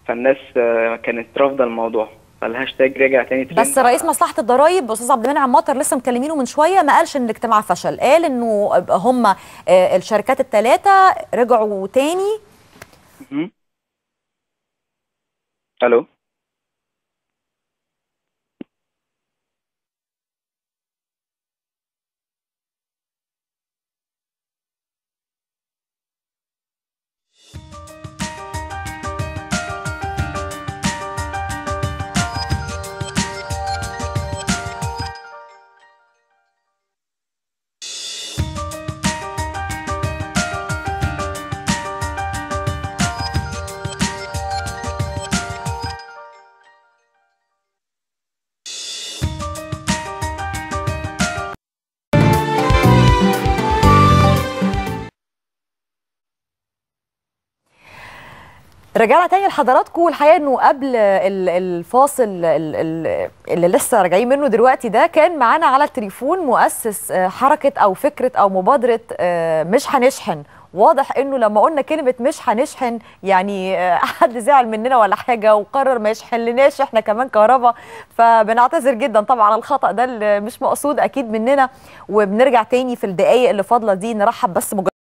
فالناس آه، كانت رافضه الموضوع فالهاشتاج رجع تاني ترند بس رئيس مصلحه الضرايب استاذ عبد المنعم مطر لسه مكلمينه من شويه ما قالش ان الاجتماع فشل قال انه هم آه، الشركات الثلاثه رجعوا تاني مهم. الو رجعنا تاني لحضراتكم والحقيقه انه قبل ال- الفاصل ال- ال- اللي لسه راجعين منه دلوقتي ده كان معانا على التليفون مؤسس آه، حركه او فكره او مبادره آه، مش هنشحن واضح انه لما قلنا كلمه مش هنشحن يعني آه، حد زعل مننا ولا حاجه وقرر ما يشحن لناش احنا كمان كهرباء فبنعتذر جدا طبعا على الخطا ده اللي مش مقصود اكيد مننا وبنرجع تاني في الدقائق اللي فاضله دي نرحب بس مجرد